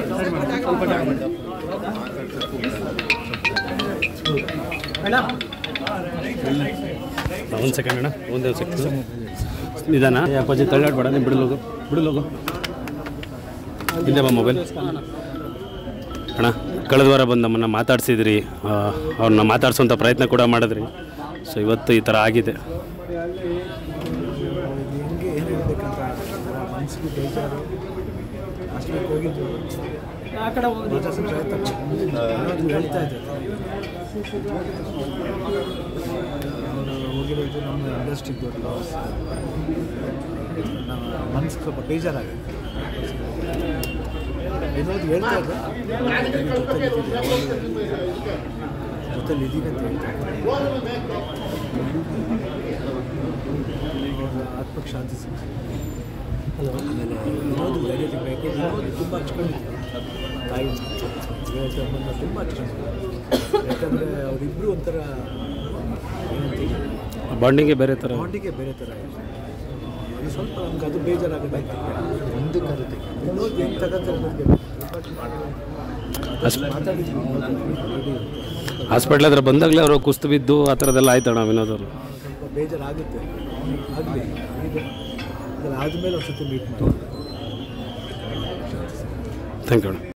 ಒಂದು ಸೆಕೆಂಡ್ ಅಣ್ಣ ಒಂದೇ ಒಂದು ಸೆಕೆಂಡ್ ನಿಧಾನ ಏ ಅಪ್ಪಾಜಿ ತಳ್ಳಾಡ್ಬೇಡ ನೀವು ಬಿಡಲೋಗು ಬಿಡಲೋಗು ಹಿಂದೆ ಬಾ ಮೊಬೈಲ್ ಅಣ್ಣ ಕಳೆದ ವಾರ ಬಂದು ನಮ್ಮನ್ನು ಮಾತಾಡ್ಸಿದ್ರಿ ಆ, ಅವ್ರನ್ನ ಮಾತಾಡ್ಸೋಂಥ ಪ್ರಯತ್ನ ಕೂಡ ಮಾಡಿದ್ರಿ ಸೊ ಇವತ್ತು ಈ ಥರ ಆಗಿದೆ ಹೆಂಗೆ ಏನು ಹೇಳ್ಬೇಕಂತ ಮನಸ್ಸಿಗೆ ಬೇಜಾರು ಅಷ್ಟಕ್ಕೆ ಹೋಗಿದ್ದು ಆ ಕಡೆ ಪ್ರಯತ್ನ ಹೇಳ್ತಾ ಇದ್ದಾರೆ ಅವರು ಹೋಗಿರೋದು ನಮ್ಮ ಇಂಡಸ್ಟ್ರಿಗೆ ಲಾಸ್ ನಮ್ಮ ಮನಸ್ಸಿಗೆ ಸ್ವಲ್ಪ ಬೇಜಾರಾಗಿದೆ ವಿನೋದ್ ಹೇಳ್ತಾ ಇದ್ದ ಜೊತೆಲಿ ಇದೀನಿ ಅಂತ ಹೇಳ್ತಾ ಇದ್ದ. ಅವ್ರ ಆತ್ಮಕ್ಕೆ ಶಾಂತಿ ಸಿಗ್ತದೆ ಆಮೇಲೆ ವಿನೋದ್ ಧೈರ್ಯ ಬೇಕು ವಿನೋದ್ ತುಂಬ ಹಚ್ಕೊಂಡಿದ್ರು ತಾಯಿ ವಿವೇಕಾನಂದ ತುಂಬ ಹಚ್ಕೊಂಡಿದ್ರು ಯಾಕಂದರೆ ಅವರಿಬ್ಬರು ಒಂಥರ ಏನಂತೀವಿ ಬಾಂಡಿಂಗೆ ಬೇರೆ ಥರ ಬಾಂಡಿಗೆ ಬೇರೆ ಥರ ಇದೆ ಅದು ಸ್ವಲ್ಪ ನಮ್ಗೆ ಅದು ಬೇಜಾರಾಗುತ್ತೆ ಒಂದು ಕರುತ್ತೆ ವಿನೋದ್ ಹೆಂಗೆ ತಗೋತಾರೆ ನನಗೆ ಅಷ್ಟು ಮಾತಾಡಿದ್ವಿ ಹಾಸ್ಪಿಟ್ಲ್ ಹತ್ರ ಬಂದಾಗಲೇ ಅವರು ಕುಸ್ತು ಬಿದ್ದು ಆ ಥರದ್ದೆಲ್ಲ ಆಯ್ತಣ್ಣ ವಿನೋದ್ ಅವರು ಸ್ವಲ್ಪ ಬೇಜಾರಾಗುತ್ತೆ ಆಗಲಿ ಈಗ ಅದಾದಮೇಲೆ ಒಂದು ಸತಿ ಮೀಟ್ ಮಾಡಿ ಥ್ಯಾಂಕ್ ಯು ಅಣ್ಣ